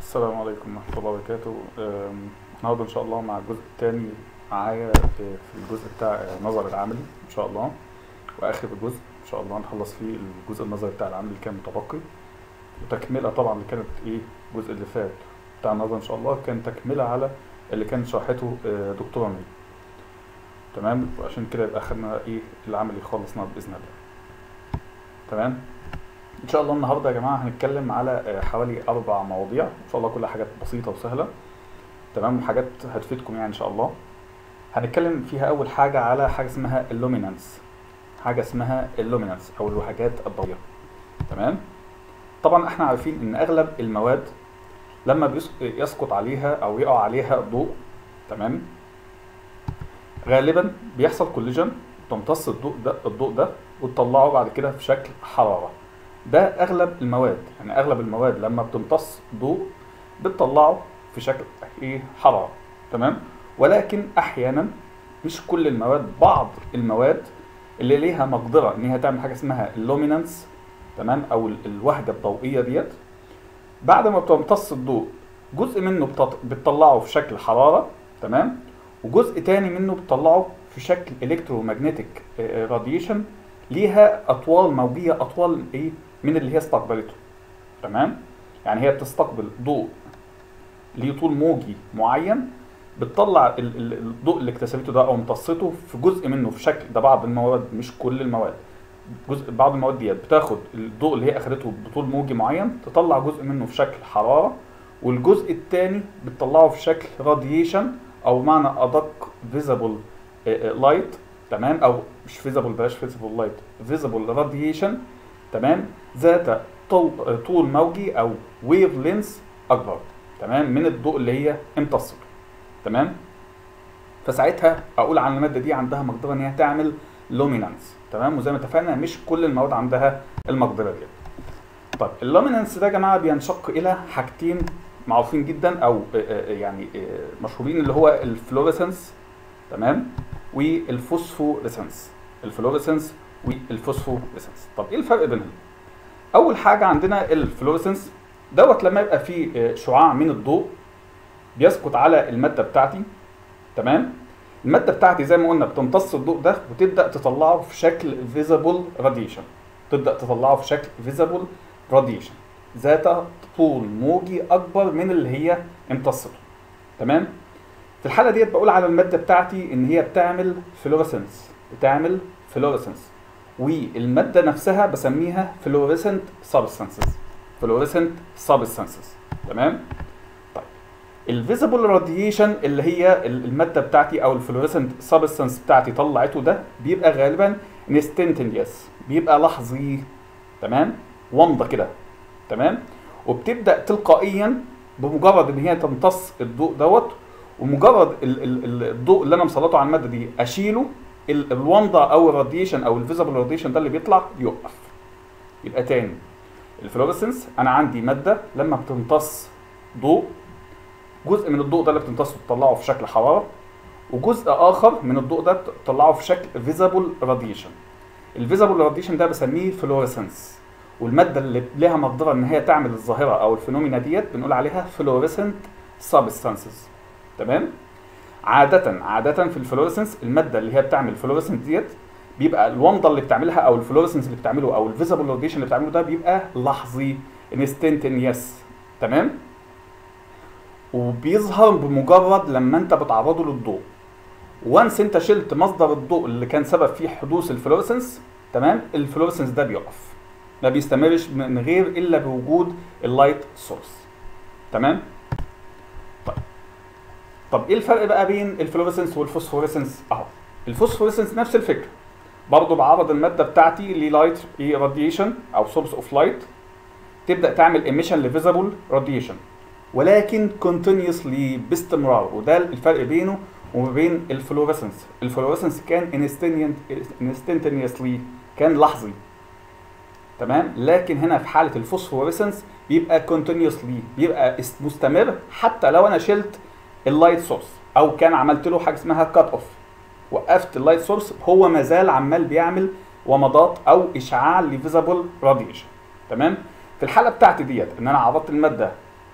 السلام عليكم ورحمة الله وبركاته أم، النهاردة إن شاء الله مع الجزء الثاني معايا في في الجزء بتاع النظر العملي إن شاء الله وآخر الجزء إن شاء الله نخلص فيه الجزء النظري بتاع العملي اللي كان متبقي وتكملة طبعا اللي كانت إيه الجزء اللي فات بتاع النظر إن شاء الله كان تكملة على اللي كان شرحته آه، دكتورة مي تمام وعشان كده يبقى أخدنا إيه العملي خلصنا بإذن الله تمام ان شاء الله النهارده يا جماعه هنتكلم على آه، حوالي اربع مواضيع ان شاء الله كلها حاجات بسيطه وسهله تمام وحاجات هتفيدكم يعني ان شاء الله هنتكلم فيها اول حاجه على حاجه اسمها اللومينانس حاجه اسمها اللومينانس او الوهجات الضوئيه تمام طبعا احنا عارفين ان اغلب المواد لما بيس- يسقط عليها او يقع عليها الضوء تمام غالبا بيحصل كوليجن تمتص الضوء ده الضوء ده وتطلعه بعد كده في شكل حراره ده اغلب المواد يعني اغلب المواد لما بتمتص ضوء بتطلعه في شكل ايه حراره تمام ولكن احيانا مش كل المواد بعض المواد اللي ليها مقدره ان هي تعمل حاجه اسمها اللومينانس تمام او ال- الوهجه الضوئيه ديت بعد ما بتمتص الضوء جزء منه بتط- بتطلعه في شكل حراره تمام وجزء تاني منه بتطلعه في شكل الكترومagnetic راديشن ليها اطوال موجيه اطوال ايه من اللي هي استقبلته تمام يعني هي بتستقبل ضوء ليه طول موجي معين بتطلع ال- ال- الضوء اللي اكتسبته ده او امتصته في جزء منه في شكل ده بعض المواد مش كل المواد جزء بعض المواد ديت بتاخد الضوء اللي هي اخدته بطول موجي معين تطلع جزء منه في شكل حراره والجزء الثاني بتطلعه في شكل راديشن او معنى ادق فيزابل لايت تمام او مش فيزابل بلاش فيزابل لايت فيزابل راديشن تمام ذات طول طول موجي او ويف لينس اكبر تمام من الضوء اللي هي امتصته تمام فساعتها اقول على الماده دي عندها مقدره ان هي تعمل لومينانس تمام وزي ما اتفقنا مش كل المواد عندها المقدره دي طيب اللومينانس ده يا جماعه بينشق الى حاجتين معروفين جدا او آه، آه، يعني آه، مشهورين اللي هو الفلوريسنس تمام والفوسفوريسنس الفلوريسنس والفوسفوريسنس طب ايه الفرق بينهم اول حاجه عندنا الفلوريسنس دوت لما يبقى فيه آه، شعاع من الضوء بيسقط على الماده بتاعتي تمام الماده بتاعتي زي ما قلنا بتمتص الضوء ده وتبدا تطلعه في شكل فيزابل راديشن تبدا تطلعه في شكل فيزابل راديشن ذات طول موجي اكبر من اللي هي امتصته تمام في الحاله ديت بقول على الماده بتاعتي ان هي بتعمل فلوريسنس بتعمل فلوريسنس والماده نفسها بسميها فلوريسنت سبستانسز فلوريسنت سبستانسز تمام طيب الفيزيبل راديشن اللي هي ال- الماده بتاعتي او الفلوريسنت سبستانس بتاعتي طلعته ده بيبقى غالبا انستنتينيوس بيبقى لحظي تمام ومضه كده تمام وبتبدا تلقائيا بمجرد ان هي تمتص الضوء دوت ومجرد ال- ال- ال- الضوء اللي انا مسلطه على الماده دي اشيله ال- الومضه او الراديشن او الفيزبل راديشن ده اللي بيطلع يوقف يبقى تاني الفلوريسنس انا عندي ماده لما بتمتص ضوء جزء من الضوء ده اللي بتمتصه تطلعه في شكل حراره وجزء اخر من الضوء ده تطلعه في شكل فيزبل راديشن الفيزبل راديشن ده بسميه فلوريسنس والماده اللي لها مقدره ان هي تعمل الظاهره او الفينومينا ديت بنقول عليها فلوريسنت سبستانسز تمام عاده عاده في الفلوريسنس الماده اللي هي بتعمل فلوريسنت ديت بيبقى الومضه اللي بتعملها او الفلوريسنس اللي بتعمله او الفيزبل راديشن اللي بتعمله ده بيبقى لحظي انستنتينيوس تمام وبيظهر بمجرد لما انت بتعرضه للضوء وانس انت شلت مصدر الضوء اللي كان سبب في حدوث الفلوريسنس تمام الفلوريسنس ده بيقف ما بيستمرش من غير الا بوجود اللايت سورس تمام طيب طب ايه الفرق بقى بين الفلوريسنس والفوسفوريسنس اهو الفوسفوريسنس نفس الفكره برضه بعرض الماده بتاعتي للايت راديشن او سورس اوف لايت تبدا تعمل ايميشن لفيزبل راديشن ولكن كونتينيوسلي باستمرار وده الفرق بينه وما بين الفلوريسنس الفلوريسنس كان انستنتينيوسلي كان لحظي تمام لكن هنا في حاله الفوسفوريسنس بيبقى كونتينيوسلي بيبقى است- مستمر حتى لو انا شلت اللايت سورس او كان عملت له حاجه اسمها كات اوف وقفت اللايت سورس هو ما زال عمال بيعمل ومضات او اشعاع لفيزابل راديشن تمام في الحاله بتاعتي ديت ان انا عرضت الماده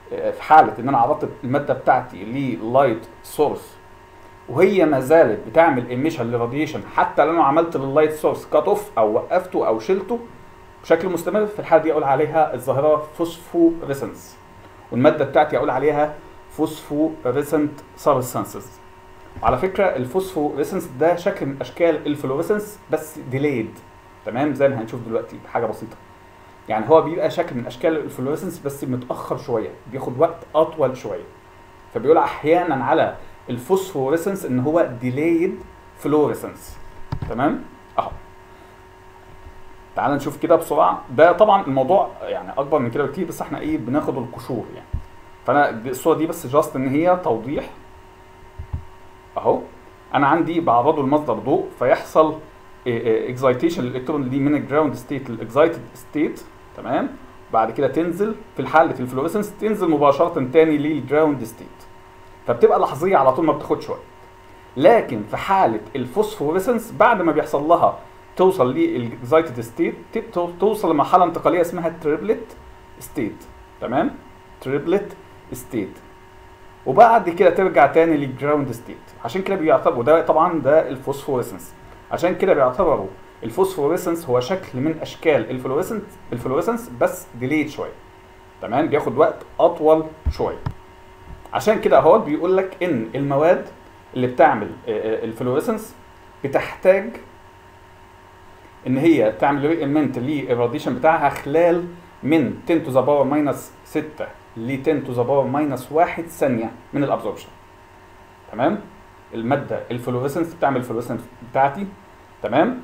آه، في حاله ان انا عرضت الماده بتاعتي للايت سورس وهي ما زالت بتعمل ايميشن لراديشن حتى لو انا عملت لللايت سورس كات اوف او وقفته او شلته بشكل مستمر في الحاله دي اقول عليها الظاهره فوسفوريسنس والماده بتاعتي اقول عليها فوسفوريسنت سبستانسز على فكره الفوسفوريسنس ده شكل من اشكال الفلوريسنس بس ديليد تمام زي ما هنشوف دلوقتي بحاجه بسيطه يعني هو بيبقى شكل من اشكال الفلوريسنس بس متاخر شويه بياخد وقت اطول شويه فبيقول احيانا على الفوسفوريسنس ان هو ديليد فلوريسنس تمام اهو تعال نشوف كده بسرعه ده طبعا الموضوع يعني اكبر من كده بكتير بس احنا ايه بناخد القشور يعني فانا دي- الصوره دي بس جاست ان هي توضيح اهو انا عندي بعرضه لمصدر ضوء فيحصل اكزايتيشن للالكترون دي من الجراوند ستيت للاكزايتد ستيت تمام بعد كده تنزل في حاله الفلوريسنس تنزل مباشره تاني للجراوند ستيت فبتبقى لحظيه على طول ما بتاخدش وقت لكن في حاله الفوسفوريسنس بعد ما بيحصل لها توصل للاكزايتد ستيت توصل لمرحله انتقاليه اسمها تريبلت ستيت تمام تريبلت ستيت وبعد كده ترجع تاني للجراوند ستيت عشان كده بيعتبروا ده طبعا ده الفوسفوريسنس عشان كده بيعتبروا الفوسفوريسنس هو شكل من اشكال الفلوريسنس الفلوريسنس بس ديليد شويه تمام بياخد وقت اطول شويه عشان كده اهو بيقول لك ان المواد اللي بتعمل آه، آه، الفلوريسنس بتحتاج ان هي تعمل ريلمنت للراديشن بتاعها خلال من 10 تو ذا باور ماينس 6 ل 10 تو ذا باور ماينس 1 ثانيه من الابزوربشن تمام الماده الفلوريسنس بتعمل الفلوريسنس بتاعتي تمام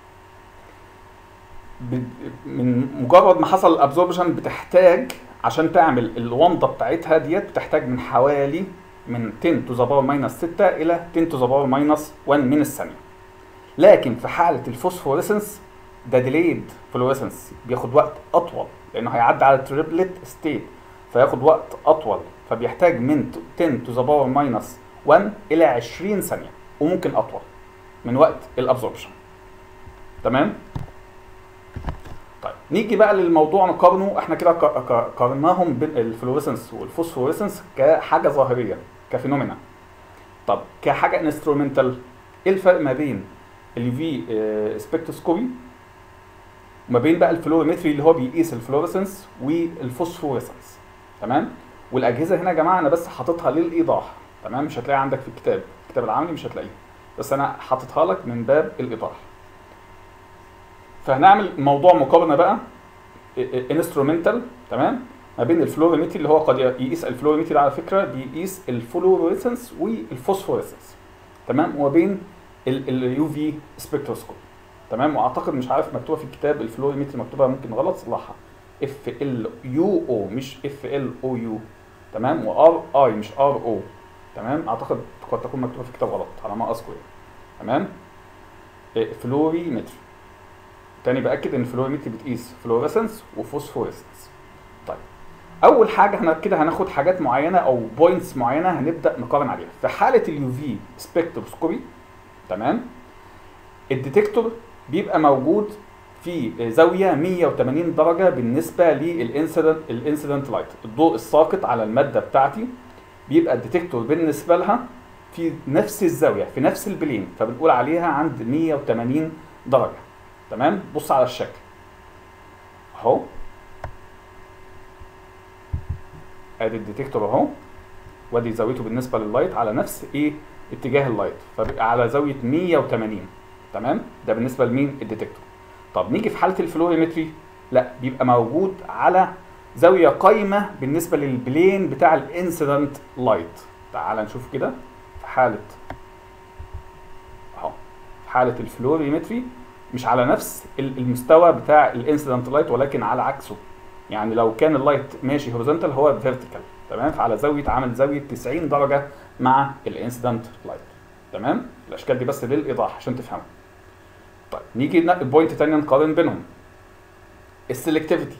ب- من مجرد ما حصل الابزوربشن بتحتاج عشان تعمل الومضه بتاعتها ديت بتحتاج من حوالي من 10 تو ذا باور ماينس 6 الى 10 تو ذا باور ماينس 1 من الثانيه لكن في حاله الفوسفوريسنس ده ديليد فلوريسنس بياخد وقت اطول لانه هيعدي على تريبلت ستيت فياخد وقت اطول فبيحتاج من 10 تو ذا باور ماينس 1 الى 20 ثانيه وممكن اطول من وقت الابزوربشن تمام طيب نيجي بقى للموضوع نقارنه احنا كده ق- ق- قارناهم بين الفلوريسنس والفوسفوريسنس كحاجه ظاهريه كفينومينا طب كحاجه انسترومنتال ايه الفرق ما بين الفي سبكتروسكوبي وما بين بقى الفلوريمتري اللي هو بيقيس الفلوريسنس والفوسفوريسنس تمام والاجهزه هنا يا جماعه انا بس حاططها للايضاح تمام مش هتلاقيها عندك في الكتاب الكتاب العملي مش هتلاقيه بس انا حاططها لك من باب الايضاح فهنعمل موضوع مقارنه بقى انسترومنتال تمام ما بين الفلوريمتري اللي هو قد يقيس الفلوريمتري ده على فكره بيقيس الفلوريسنس والفوسفوريسنس تمام وما بين اليو في سبكتروسكوب تمام واعتقد مش عارف مكتوبه في الكتاب الفلوريمتري مكتوبه ممكن غلط صلحها اف ال يو او مش اف ال او يو تمام وار اي مش ار او تمام اعتقد قد تكون مكتوبه في الكتاب غلط على ما اذكر يعني. تمام إيه، فلوريمتري تاني باكد ان الفلوريمتري بتقيس فلوريسنس وفوسفوريسنس طيب اول حاجه احنا كده هناخد حاجات معينه او بوينتس معينه هنبدا نقارن عليها في حاله اليو في سبكتروسكوبي تمام الديتكتور بيبقى موجود في زاويه 180 درجه بالنسبه للانسيدنت الانسيدنت لايت الضوء الساقط على الماده بتاعتي بيبقى الديتكتور بالنسبه لها في نفس الزاويه في نفس البلين فبنقول عليها عند 180 درجه تمام بص على الشكل اهو ادي الديتكتور اهو وادي زاويته بالنسبه لللايت على نفس ايه اتجاه اللايت فبيبقى على زاويه 180 تمام ده بالنسبه لمين الديتكتور طب نيجي في حاله الفلوريمتري لا بيبقى موجود على زاويه قايمه بالنسبه للبلين بتاع الانسيدنت لايت تعال نشوف كده في حاله اهو في حاله الفلوريمتري مش على نفس ال- المستوى بتاع الانسيدنت لايت ولكن على عكسه يعني لو كان اللايت ماشي هوريزونتال هو فيرتيكال تمام فعلى زاويه عامل زاويه 90 درجه مع الانسيدنت لايت تمام الاشكال دي بس للايضاح عشان تفهموا طيب نيجي بوينت تانية نقارن بينهم السلكتيفيتي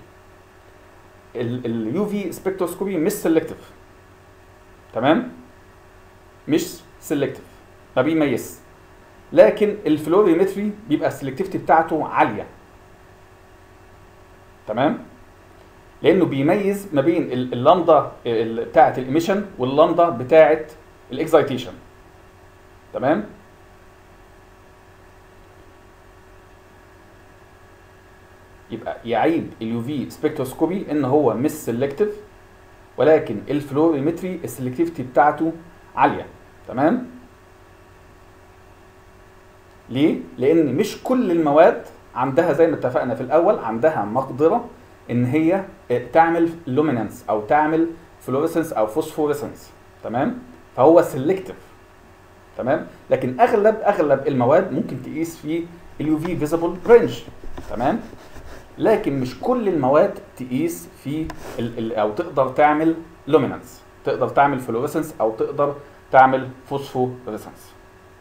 اليو في سبكتروسكوبي مش سلكتيف تمام مش سلكتيف ما بيميز لكن الفلوريمتري بيبقى السلكتيفيتي بتاعته عاليه تمام لانه بيميز ما بين ال- اللامدا ال- بتاعه الايميشن واللامدا بتاعه الاكزايتيشن تمام يبقى يعيب اليو في سبكتروسكوبي ان هو مش سيلكتيف ولكن الفلوريمتري السلكتيفيتي بتاعته عاليه تمام ليه لان مش كل المواد عندها زي ما اتفقنا في الاول عندها مقدره ان هي تعمل لومينانس او تعمل فلوريسنس او فوسفوريسنس تمام فهو سيلكتيف تمام لكن اغلب اغلب المواد ممكن تقيس في اليو في فيزيبل رينج تمام لكن مش كل المواد تقيس في ال ال او تقدر تعمل لومينانس تقدر تعمل فلوريسنس او تقدر تعمل فوسفوريسنس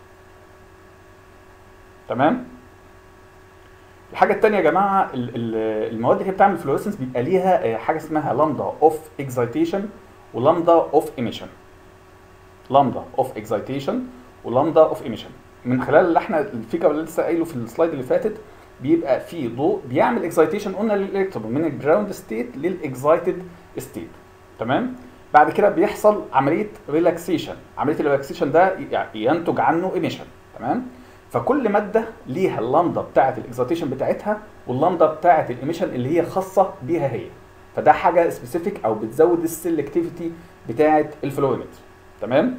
تمام الحاجه الثانيه يا جماعه ال- ال- المواد اللي هي بتعمل فلوريسنس بيبقى ليها آه، حاجه اسمها لامدا اوف اكزايتيشن ولامدا اوف ايميشن لامدا اوف اكزايتيشن ولامدا اوف ايميشن من خلال اللي احنا الفكره اللي لسه قايله في السلايد اللي فاتت بيبقى في ضوء بيعمل اكزايتيشن قلنا للالكترون من الجراوند ستيت للاكزايتد ستيت تمام بعد كده بيحصل عمليه ريلاكسيشن عمليه الريلاكسيشن ده ي- ينتج عنه ايميشن تمام فكل ماده ليها اللامدا بتاعه الاكزايتيشن بتاعتها واللامدا بتاعه الايميشن اللي هي خاصه بيها هي فده حاجه سبيسيفيك او بتزود السلكتيفيتي بتاعه الفلوريمتر تمام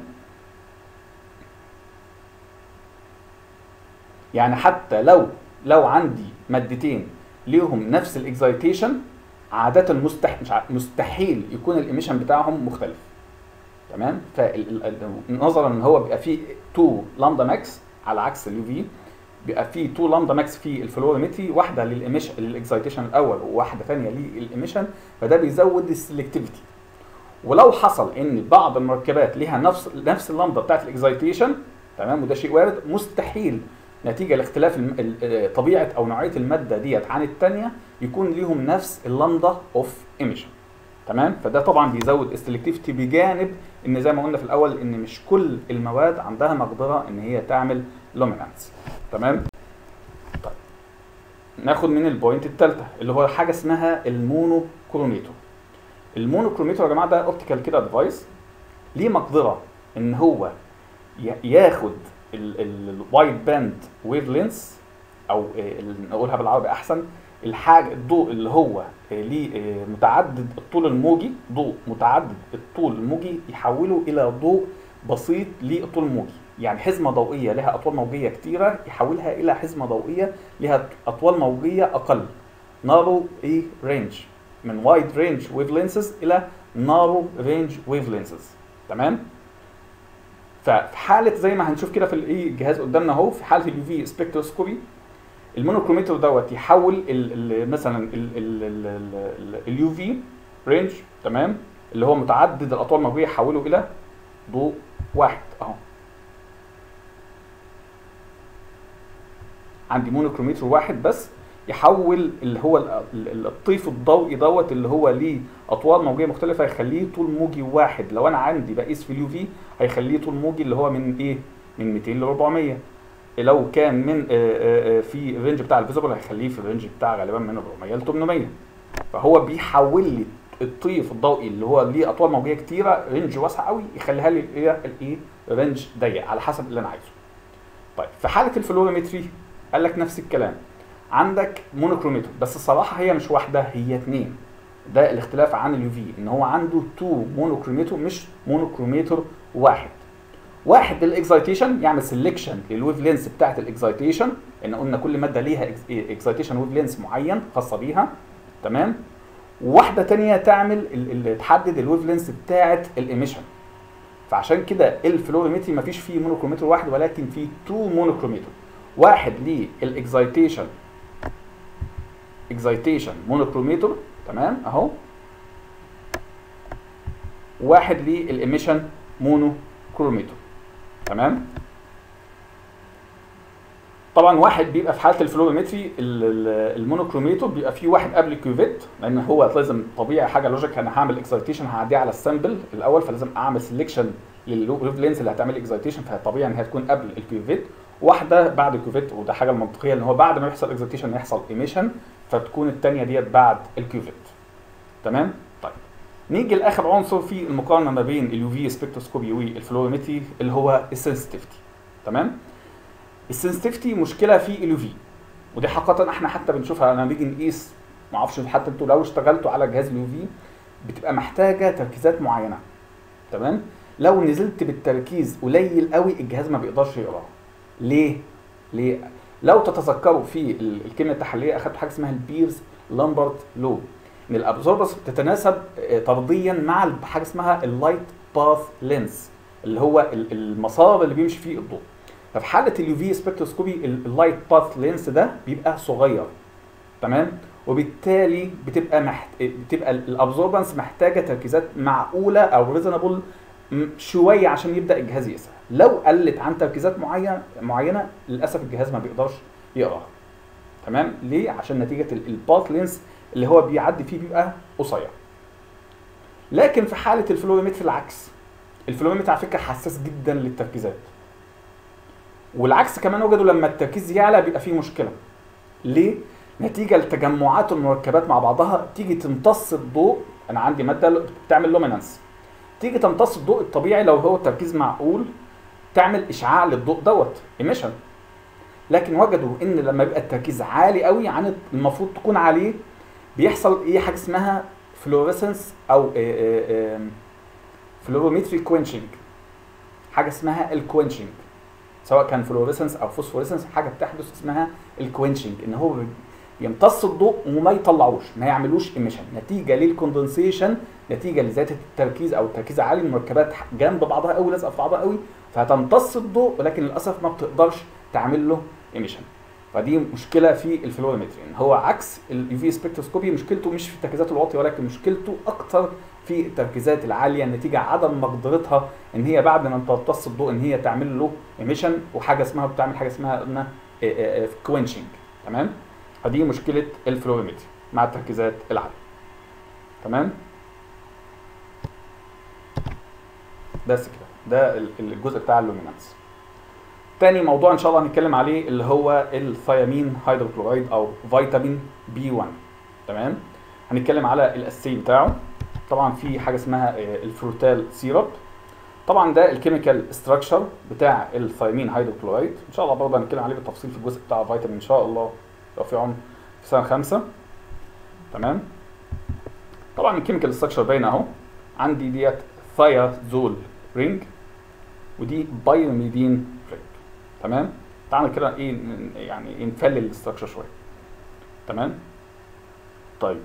يعني حتى لو لو عندي مادتين ليهم نفس الاكزايتيشن عاده مستح... مش ع- مستحيل يكون الايميشن بتاعهم مختلف تمام فنظرا ان هو بيبقى فيه 2 لامدا ماكس على عكس اليو في بيبقى فيه 2 لامدا ماكس في الفلوريمتري واحده للايميشن للاكزايتيشن الاول وواحده ثانيه للايميشن فده بيزود السلكتيفيتي ولو حصل ان بعض المركبات ليها نفس نفس اللمبه بتاعت الاكزايتيشن تمام وده شيء وارد مستحيل نتيجه لاختلاف الم- ال- ال- طبيعه او نوعيه الماده ديت عن الثانيه يكون ليهم نفس اللمبه اوف ايميشن تمام فده طبعا بيزود السلكتيفيتي بجانب ان زي ما قلنا في الاول ان مش كل المواد عندها مقدره ان هي تعمل لومينانس تمام طيب ناخد من البوينت الثالثه اللي هو حاجه اسمها المونوكروميتر المونوكروميتر يا جماعه ده اوبتيكال كده ديفايس ليه مقدره ان هو ي- ياخد الوايد باند ويف لينس او آه، ال- نقولها بالعربي احسن الحاجه الضوء اللي هو آه، ليه آه، متعدد الطول الموجي ضوء متعدد الطول الموجي يحوله الى ضوء بسيط للطول الموجي يعني حزمه ضوئيه لها اطوال موجيه كتيره يحولها الى حزمه ضوئيه لها اطوال موجيه اقل نارو اي رينج من وايد رينج ويف لينسز الى نارو رينج ويف لينسز تمام ففي حاله زي ما هنشوف كده في الايه الجهاز قدامنا اهو في حاله اليو في سبكتروسكوبي المونوكروميتر دوت يحول ال ال مثلا اليو في رينج تمام اللي هو متعدد الاطوال الموجيه يحوله الى ضوء واحد اهو عندي مونوكروميتر واحد بس يحول اللي هو ال- ال- الطيف الضوئي دوت اللي هو ليه اطوال موجيه مختلفه يخليه طول موجي واحد لو انا عندي بقيس في اليو في هيخليه طول موجي اللي هو من ايه من 200 ل 400 لو كان من آه، آه، آه، في الرينج بتاع الفيزبل هيخليه في الرينج بتاع غالبا من 400 ل 800 فهو بيحول لي الطيف الضوئي اللي هو ليه اطوال موجيه كتيره رينج واسع قوي يخليها لي ايه الايه رينج ضيق على حسب اللي انا عايزه طيب في حاله الفلوريمتري قال لك نفس الكلام عندك مونوكروميتر بس الصراحه هي مش واحده هي اتنين ده الاختلاف عن اليو في ان هو عنده تو مونوكروميتر مش مونوكروميتر واحد واحد للاكزايتيشن يعمل سelection للويف لينس بتاعت الاكزايتيشن لان قلنا كل ماده ليها اكزايتيشن ويف لينس معين خاصه بيها تمام وواحده تانية تعمل ال- ال- تحدد الويف لينس بتاعت الايميشن فعشان كده الفلوريمتري مفيش فيه مونوكروميتر واحد ولكن فيه تو مونوكروميتر واحد للاكزايتيشن اكزايتيشن مونوكروميتر تمام اهو واحد للايميشن مونوكروميتر تمام طبعا واحد بيبقى في حاله الفلوريمتري ال- ال- المونوكروميتر بيبقى فيه واحد قبل الكيوفيت لان هو لازم طبيعي حاجه لوجيك انا هعمل اكسايتيشن هعديه على السامبل الاول فلازم اعمل سelection للويف لينس اللي هتعمل اكسايتيشن فطبيعي ان هي تكون قبل الكيوفيت واحده بعد الكيوفيت وده حاجه المنطقيه ان هو بعد ما يحصل اكسايتيشن يحصل ايميشن فتكون الثانيه ديت بعد الكيوفيت تمام طيب نيجي لاخر عنصر في المقارنه ما بين اليو في سبكتروسكوبي والفلوريمتري اللي هو السنسيتيفيتي تمام السنسيتيفيتي مشكله في اليو في ودي حقيقه احنا حتى بنشوفها لما بنيجي نقيس ما اعرفش حتى انتوا لو اشتغلتوا على جهاز اليو في بتبقى محتاجه تركيزات معينه تمام لو نزلت بالتركيز قليل قوي الجهاز ما بيقدرش يقراه ليه ليه لو تتذكروا في ال- الكيمياء التحليليه اخدت حاجه اسمها البيرز لامبرت لو ان الابزوربرز بتتناسب آه، طرديا مع ال- حاجه اسمها اللايت باث لينس اللي هو ال- المسار اللي بيمشي فيه الضوء ففي حاله اليو في سبكتروسكوبي اللايت باث لينس ده بيبقى صغير تمام وبالتالي بتبقى محت... بتبقى الابزوربنس محتاجه تركيزات معقوله او ريزونبل شويه عشان يبدا الجهاز يقيسها لو قلت عن تركيزات معينه معينه للاسف الجهاز ما بيقدرش يقراها تمام ليه عشان نتيجه الباث لينس اللي هو بيعدي فيه بيبقى قصير لكن في حاله الفلوريمتر العكس الفلوريمتر على فكره حساس جدا للتركيزات والعكس كمان وجدوا لما التركيز يعلى بيبقى فيه مشكله ليه نتيجه لتجمعات المركبات مع بعضها تيجي تمتص الضوء انا عندي ماده بتعمل لومينانس تيجي تمتص الضوء الطبيعي لو هو التركيز معقول تعمل اشعاع للضوء دوت ايميشن لكن وجدوا ان لما يبقى التركيز عالي قوي عن المفروض تكون عليه بيحصل ايه حاجه اسمها فلوريسنس او فلورومتري كوينشنج حاجه اسمها الكوينشنج سواء كان فلوريسنس او فوسفوريسنس حاجه بتحدث اسمها الكوينشنج ان هو يمتص الضوء وما يطلعوش ما يعملوش ايميشن نتيجه للكوندنسيشن نتيجه لزياده التركيز او التركيز عالي المركبات جنب بعضها قوي لازقه في بعضها قوي فهتمتص الضوء ولكن للاسف ما بتقدرش تعمل له ايميشن فدي مشكله في الفلورومتري ان هو عكس اليو في سبكتروسكوبي مشكلته مش في التركيزات الواطيه ولكن مشكلته اكتر في التركيزات العاليه نتيجه عدم مقدرتها ان هي بعد ما تمتص الضوء ان هي تعمل له ايميشن وحاجه اسمها بتعمل حاجه اسمها قلنا كوينشنج تمام فدي مشكله الفلورومتري مع التركيزات العاليه تمام بس كده ده ال- الجزء بتاع اللومينانس تاني موضوع ان شاء الله هنتكلم عليه اللي هو الثيامين هيدروكلورايد او فيتامين بي 1 تمام هنتكلم على الاساسي بتاعه طبعا في حاجه اسمها آه، الفروتال سيرب طبعا ده الكيميكال ستراكشر بتاع الثيامين هيدروكلورايد ان شاء الله برضه هنتكلم عليه بالتفصيل في الجزء بتاع الفيتامين ان شاء الله لو في عمر في سنه خمسة تمام طبعا الكيميكال ستراكشر باينه اهو عندي ديت ثيازول رينج ودي بايوميدين رينج تمام تعالى كده ايه ن- يعني إيه نفلل الاستراكشر شويه تمام طيب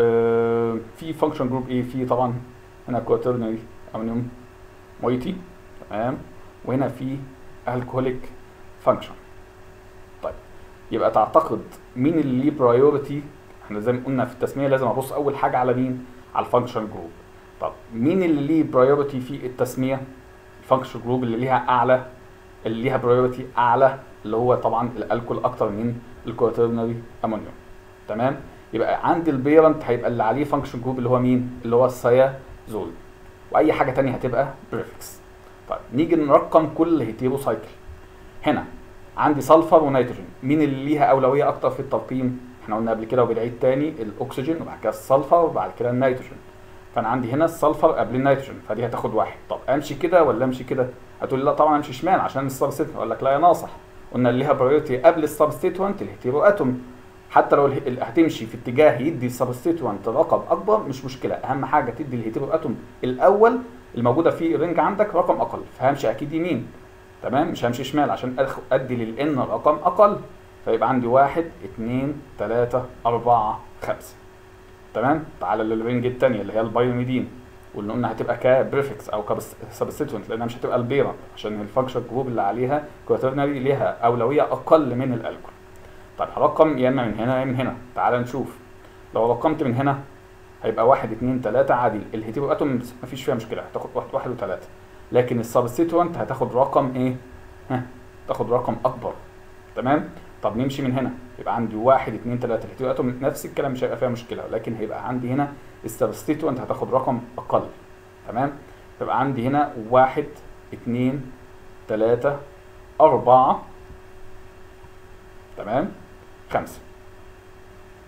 آه في فانكشن جروب ايه في طبعا هنا كواترنري امونيوم مويتي تمام وهنا في الكوليك فانكشن طيب يبقى تعتقد مين اللي ليه برايورتي احنا زي ما قلنا في التسميه لازم ابص اول حاجه على مين على الفانكشن جروب طب مين اللي ليه برايورتي في التسميه الفانكشن جروب اللي ليها اعلى اللي ليها برايورتي اعلى اللي هو طبعا الالكول اكتر من الكواترنري امونيوم تمام يبقى عندي البيرنت هيبقى اللي عليه فانكشن جروب اللي هو مين اللي هو السيازول واي حاجه تانية هتبقى بريفكس طيب نيجي نرقم كل هيتيرو سايكل هنا عندي سلفر ونيتروجين مين اللي ليها اولويه اكتر في الترقيم احنا قلنا قبل كده وبنعيد تاني الاكسجين وبعد كده السلفر وبعد كده النيتروجين فانا عندي هنا السلفر قبل النيتروجين فدي هتاخد واحد طب امشي كده ولا امشي كده هتقول لي لا طبعا امشي شمال عشان السبستيتوانت اقول لك لا يا ناصح قلنا اللي ليها برايورتي قبل السبستيتوانت الهيتيرو اتوم حتى لو اله- هتمشي في اتجاه يدي السبستيتوانت رقم اكبر مش مشكله اهم حاجه تدي الهيتيرو اتوم الاول الموجوده في الرينج عندك رقم اقل فهمشي اكيد يمين تمام مش همشي شمال عشان أدخ- ادي للان رقم اقل فيبقى عندي واحد اتنين تلاتة أربعة خمسة تمام تعالى للرينج التانية اللي هي البايوميدين واللي قلنا هتبقى كبريفكس او كسبستيتوينت لانها مش هتبقى البيرنت عشان الفانكشن جروب اللي عليها كواترنري ليها اولويه اقل من الالكول طيب هرقم يا اما من هنا يا من هنا تعال نشوف لو رقمت من هنا هيبقى واحد اتنين تلاتة عادي الهيتيرو اتوم مفيش فيها مشكلة هتاخد واحد, واحد وتلاتة لكن السبستيتوانت هتاخد رقم ايه؟ ها تاخد رقم اكبر تمام؟ طب نمشي من هنا يبقى عندي واحد اتنين تلاتة الهيتيرو اتوم نفس الكلام مش هيبقى فيها مشكلة لكن هيبقى عندي هنا السبستيتوانت هتاخد رقم اقل تمام؟ يبقى عندي هنا واحد اتنين تلاتة أربعة تمام؟ خمسة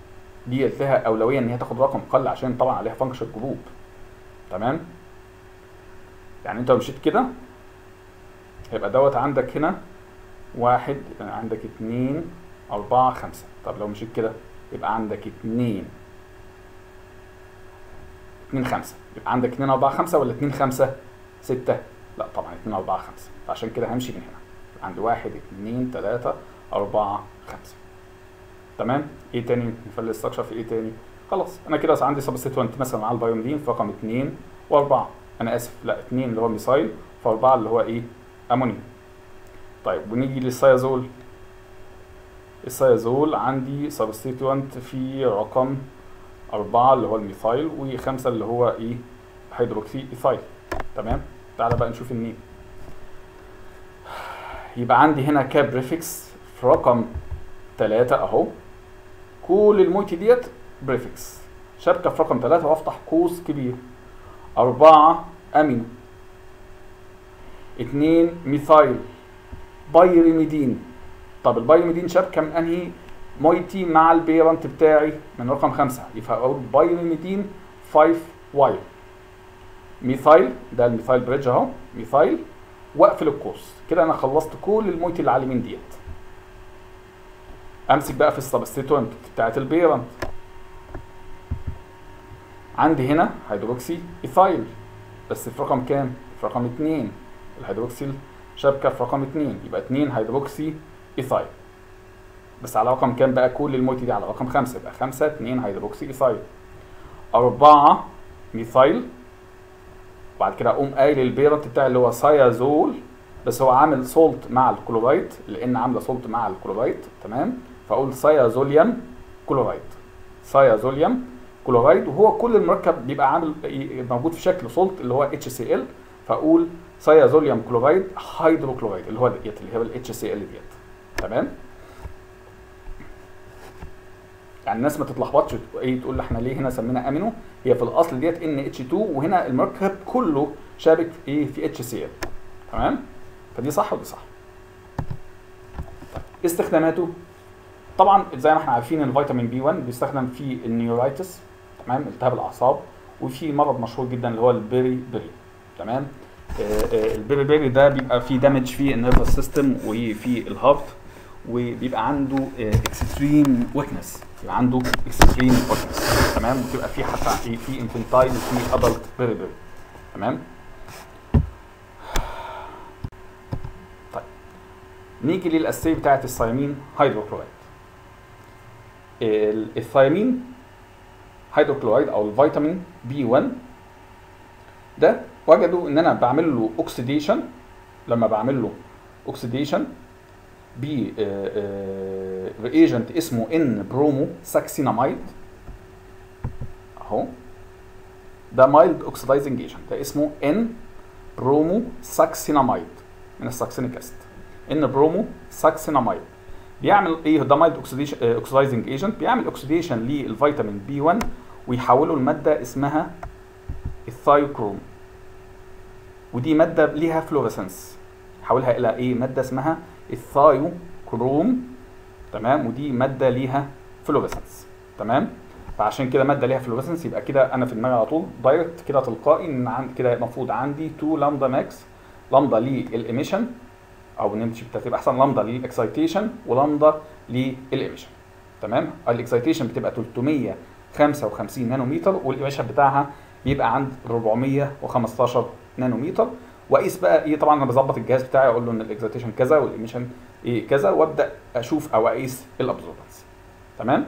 دي لها اولويه ان هي تاخد رقم اقل عشان طبعا عليها فانكشن جروب تمام يعني انت لو مشيت كده هيبقى دوت عندك هنا واحد يعني عندك اتنين اربعة خمسة طب لو مشيت كده يبقى عندك اتنين اتنين خمسة يبقى عندك اتنين اربعة خمسة ولا اتنين خمسة ستة لا طبعا اتنين اربعة خمسة فعشان كده همشي من هنا يبقى عندي واحد اتنين تلاتة اربعة خمسة تمام ايه تاني نفل الاستراكشر في ايه تاني خلاص انا كده عندي سبستيتوينت مثلا مع البايومدين في رقم اتنين واربعة انا اسف لا اتنين اللي هو ميثايل فاربعة اللي هو ايه امونيوم طيب ونيجي للسيازول السيازول عندي سبستيتوينت في رقم أربعة اللي هو الميثايل وخمسة اللي هو إيه هيدروكسي إيثايل تمام تعالى بقى نشوف النيم يبقى عندي هنا كاب بريفكس في رقم تلاتة أهو كل الموتي ديت بريفكس شبكة في رقم تلاتة وأفتح قوس كبير أربعة أمينو اتنين ميثايل بايريميدين طب البايريميدين شبكة من أنهي مويتي مع البيرنت بتاعي من رقم خمسة يبقى أقول بايريميدين 5 واير ميثايل ده الميثايل بريدج أهو ميثايل واقفل القوس كده أنا خلصت كل المويتي اللي على اليمين ديت امسك بقى في السبستيتوينت بتاعت البيرنت عندي هنا هيدروكسي ايثايل بس في رقم كام؟ في رقم 2 الهيدروكسيل شبكه في رقم 2 يبقى 2 هيدروكسي ايثايل بس على رقم كام بقى كل الموتي دي على رقم 5 يبقى 5 2 هيدروكسي ايثايل 4 ميثايل بعد كده اقوم قايل البيرنت بتاعي اللي هو سايازول بس هو عامل سولت مع الكلورايد لان عامله سولت مع الكلورايد تمام فاقول سايازوليوم كلورايد سايازوليوم كلورايد وهو كل المركب بيبقى عامل موجود في شكل سولت اللي هو اتش سي ال فاقول سايازوليوم كلورايد هيدروكلورايد اللي هو ديت اللي هي الاتش سي ال ديت تمام يعني الناس ما تتلخبطش ايه تقول احنا ليه هنا سمينا امينو هي في الاصل ديت ان اتش 2 وهنا المركب كله شابك ايه في اتش سي ال تمام فدي صح ودي صح طيب استخداماته طبعا زي ما احنا عارفين ان فيتامين بي 1 بيستخدم في النيورايتس تمام التهاب الاعصاب وفي مرض مشهور جدا اللي هو البيري بيري تمام آه آه البيري بيري ده بيبقى فيه دامج في النيرفس سيستم وفي الهارت وبيبقى عنده اكستريم ويكنس يبقى عنده اكستريم ويكنس تمام وبتبقى في حتى ايه في انفنتايل وفي ادلت بيري بيري تمام طيب نيجي للاساسيه بتاعت الثيامين هيدروكلورايد الثيامين هيدروكلورايد او الفيتامين بي 1 ده وجدوا ان انا بعمل له اوكسيديشن لما بعمل له اوكسيديشن ب ريجنت اسمه ان برومو ساكسيناميد اهو ده مايلد اوكسيدايزنج ايجنت ده اسمه ان برومو ساكسيناميد من الساكسينيك اسيد ان برومو ساكسيناميد بيعمل ايه ده مايلد اوكسيديشن اوكسيدايزنج ايجنت بيعمل اوكسيديشن للفيتامين بي 1 ويحوله لماده اسمها الثايوكروم ودي ماده ليها فلوريسنس يحولها الى ايه ماده اسمها الثايوكروم تمام ودي ماده ليها فلوريسنس تمام فعشان كده ماده ليها فلوريسنس يبقى كده انا في دماغي على طول دايركت كده تلقائي ان عندي كده المفروض عندي 2 لامدا ماكس لامدا للايميشن او نمشي بترتيب احسن لامدا للاكسايتيشن ولامدا للايميشن تمام الاكسايتيشن بتبقى 355 نانومتر والايميشن بتاعها بيبقى عند 415 نانومتر واقيس بقى ايه طبعا انا بظبط الجهاز بتاعي اقول له ان الاكسايتيشن كذا والايميشن ايه كذا وابدا اشوف او اقيس الابزوربنس تمام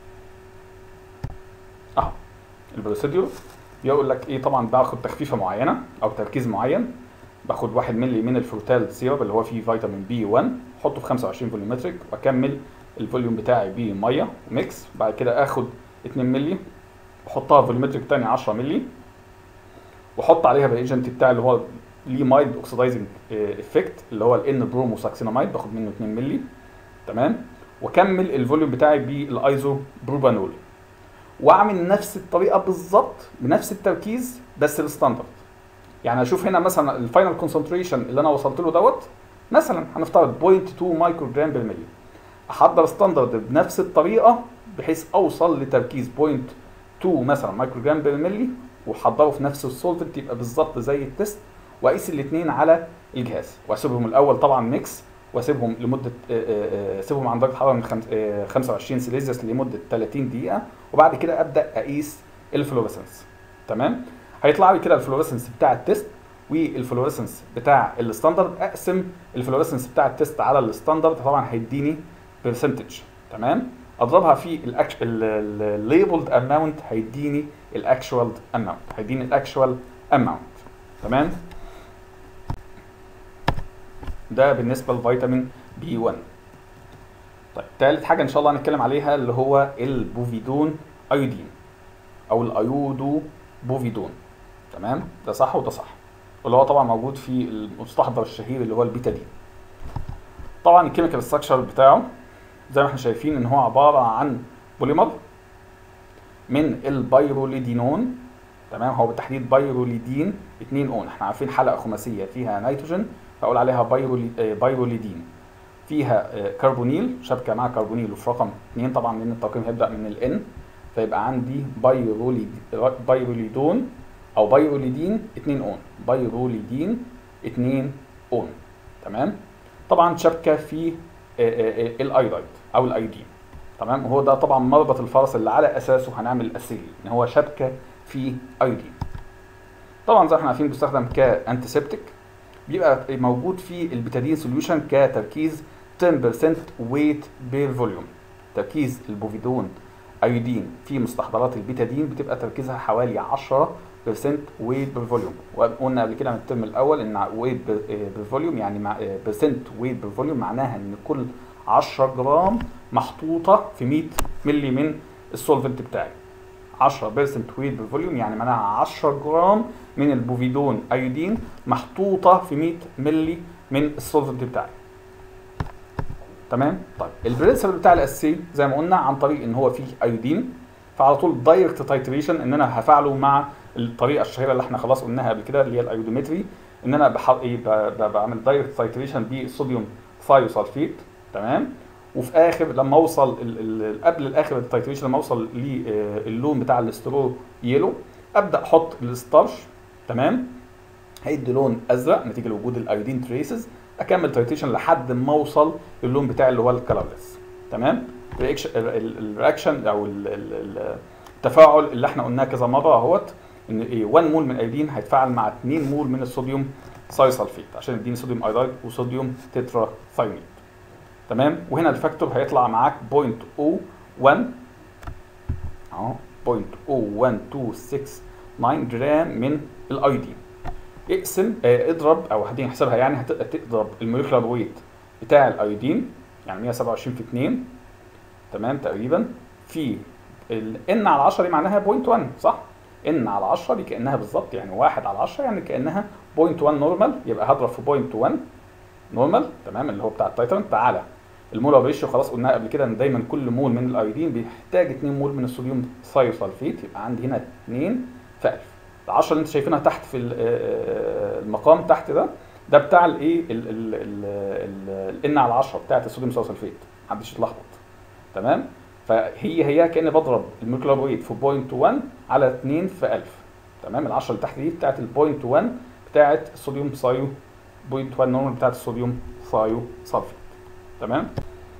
اهو البروسيدور بيقول لك ايه طبعا باخد تخفيفه معينه او تركيز معين باخد 1 مللي من الفروتال سيرب اللي هو فيه فيتامين بي 1 احطه في 25 فوليومتريك واكمل الفوليوم بتاعي بميه ميكس بعد كده اخد 2 مللي احطها فوليومتريك تاني 10 مللي واحط عليها بالايجنت بتاعي اللي هو ليه مايلد اوكسيدايزنج افكت اللي هو الان بروموساكسيناميد باخد منه 2 مللي تمام واكمل الفوليوم بتاعي بالايزو بروبانول واعمل نفس الطريقه بالظبط بنفس التركيز بس الستاندرد يعني اشوف هنا مثلا الفاينل كونسنتريشن اللي انا وصلت له دوت مثلا هنفترض 0.2 مايكرو جرام بالملي احضر ستاندرد بنفس الطريقه بحيث اوصل لتركيز 0.2 مثلا مايكرو جرام بالملي واحضره في نفس السولفنت يبقى بالظبط زي التست واقيس الاثنين على الجهاز واسيبهم الاول طبعا ميكس واسيبهم لمده اسيبهم عند درجه حراره من 25 سيليزيوس لمده 30 دقيقه وبعد كده ابدا اقيس الفلوريسنس تمام هيطلع لي كده الفلوريسنس بتاع التست والفلوريسنس بتاع الستاندرد اقسم الفلوريسنس بتاع التست على الستاندرد طبعا هيديني برسنتج تمام اضربها في الليبلد اماونت هيديني الاكشوال اماونت هيديني الاكشوال اماونت تمام ده بالنسبه لفيتامين بي 1 طيب تالت حاجه ان شاء الله هنتكلم عليها اللي هو البوفيدون ايودين او الايودو بوفيدون تمام ده صح وده صح واللي هو طبعا موجود في المستحضر الشهير اللي هو البيتادين طبعا الكيميكال ستراكشر بتاعه زي ما احنا شايفين ان هو عباره عن بوليمر من البيروليدينون تمام هو بالتحديد بيروليدين 2 اون احنا عارفين حلقه خماسيه فيها نيتروجين فاقول عليها بيرولي بيروليدين فيها كربونيل شبكه مع كربونيل وفي رقم 2 طبعا لان الترقيم هيبدا من الان فيبقى عندي بيروليد بيروليدون او بيروليدين 2 اون بيروليدين 2 اون تمام طبعا شبكه في الايرايد او الايودين تمام وهو ده طبعا مربط الفرس اللي على اساسه هنعمل الاسيل ان هو شبكه في ايودين طبعا زي ما احنا عارفين بيستخدم كانتيسبتيك بيبقى موجود في البيتادين سوليوشن كتركيز 10% ويت بير فوليوم تركيز البوفيدون ايودين في مستحضرات البيتادين بتبقى تركيزها حوالي 10% ويت بير فوليوم وقلنا قبل كده من الترم الاول ان ويت بير فوليوم يعني مع برسنت ويت بير فوليوم معناها ان كل 10 جرام محطوطه في 100 مللي من السولفنت بتاعي 10% ويت بير فوليوم يعني معناها 10 جرام من البوفيدون ايودين محطوطه في 100 مللي من السولفنت بتاعي تمام طيب البرنسبل بتاع الاساسي زي ما قلنا عن طريق ان هو فيه ايودين فعلى طول دايركت تايتريشن ان انا هفعله مع الطريقه الشهيره اللي احنا خلاص قلناها قبل كده اللي هي الايودومتري ان انا بحط ايه بعمل دايركت تايتريشن بالصوديوم ثايوسلفيت تمام وفي اخر لما اوصل ال ال قبل الاخر التايتريشن لما اوصل للون بتاع الاسترو يلو ابدا احط الستارش تمام هيدي لون ازرق نتيجه لوجود الايودين تريسز اكمل تايتريشن لحد ما اوصل للون بتاعي اللي هو الكلرلس تمام الرياكشن او التفاعل اللي احنا قلناه كذا مره اهوت ان ايه 1 مول من الايودين هيتفاعل مع 2 مول من الصوديوم سايسلفيت عشان يديني صوديوم ايودايد وصوديوم تترا ثايميد تمام وهنا الفاكتور هيطلع معاك 0.01 اهو 0.01269 جرام من الايودين اقسم اه اضرب او هنحسبها يعني هتضرب الموليكولار ويت بتاع الايودين يعني 127 في 2 تمام تقريبا في ان على 10 دي معناها 0.1 صح؟ ان على 10 دي كانها بالظبط يعني 1 على 10 يعني كانها 0.1 نورمال يبقى هضرب في 0.1 نورمال تمام اللي هو بتاع التايترن تعالى المولر ريشيو خلاص قلناها قبل كده ان دايما كل مول من الايودين بيحتاج 2 مول من الصوديوم ثايوسلفيت يبقى عندي هنا 2 في 1000 ال 10 اللي انت شايفينها تحت في المقام تحت ده ده بتاع الايه الان على 10 بتاعت الصوديوم ثايوسلفيت محدش يتلخبط تمام فهي هي كاني بضرب المولكيولار ويت في 0.1 على 2 في 1000 تمام ال 10 اللي تحت دي بتاعت ال 0.1 بتاعت الصوديوم ثايو 0.1 نورمال بتاعت الصوديوم ثايو سلفيت تمام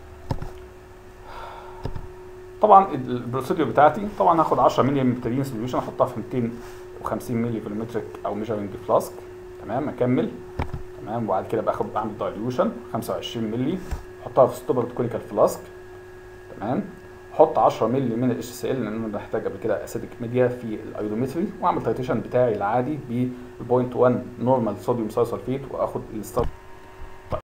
طبعا البروسيدور بتاعتي طبعا هاخد 10 مللي من بتادين سوليوشن احطها في 250 مللي فولومتريك او ميجرنج فلاسك تمام اكمل تمام وبعد كده باخد بعمل دايليوشن 25 مللي احطها في ستوبر كونيكال فلاسك تمام احط 10 مللي من الاتش سي ال لان انا بحتاج قبل كده اسيدك ميديا في الايودومتري واعمل تايتيشن بتاعي العادي ب 0.1 نورمال صوديوم سايسلفيت واخد الستار